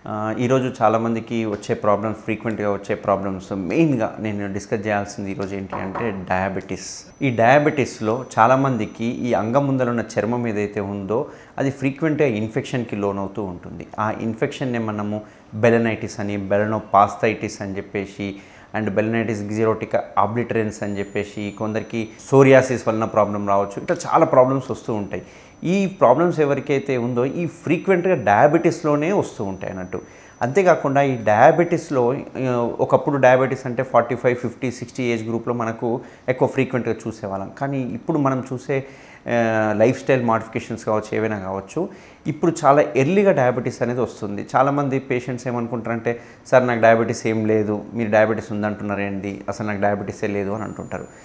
ఆ, ఈరోజు చాలామందికి వచ్చే ప్రాబ్లమ్స్ ఫ్రీక్వెంట్గా వచ్చే ప్రాబ్లమ్స్ మెయిన్గా నేను డిస్కస్ చేయాల్సింది ఈరోజు ఏంటి అంటే డయాబెటీస్ ఈ డయాబెటీస్లో చాలామందికి ఈ అంగం ముందర ఉన్న చర్మం ఏదైతే ఉందో అది ఫ్రీక్వెంట్గా ఇన్ఫెక్షన్కి లోనవుతూ ఉంటుంది ఆ ఇన్ఫెక్షన్నే మనము బెలనైటిస్ అని బెలనో పాస్థైటిస్ అని చెప్పేసి అండ్ బెలనైటిస్ గిజిరోటిక ఆబ్లిటరెన్స్ అని చెప్పేసి కొందరికి సోరియాసిస్ వలన ప్రాబ్లం రావచ్చు ఇట్లా చాలా ప్రాబ్లమ్స్ వస్తూ ఉంటాయి ఈ ప్రాబ్లమ్స్ ఎవరికైతే ఉందో ఈ ఫ్రీక్వెంట్గా డయాబెటీస్లోనే వస్తూ ఉంటాయి అన్నట్టు అంతేకాకుండా ఈ డయాబెటీస్లో ఆ, ఒకప్పుడు డయాబెటీస్ అంటే forty five fifty sixty age గ్రూప్లో మనకు ఎక్కువ ఫ్రీక్వెంట్గా చూసేవాళ్ళం కానీ ఇప్పుడు మనం చూసే లైఫ్ స్టైల్ మాడిఫికేషన్స్ కావచ్చు ఏవైనా కావచ్చు ఇప్పుడు చాలా ఎర్లీగా డయాబెటీస్ అనేది వస్తుంది చాలామంది పేషెంట్స్ ఏమనుకుంటారంటే సార్ నాకు డయాబెటీస్ ఏం లేదు మీరు డయాబెటీస్ ఉందంటున్నారు ఏంటి అసలు నాకు డయాబెటీసే లేదు అని అంటుంటారు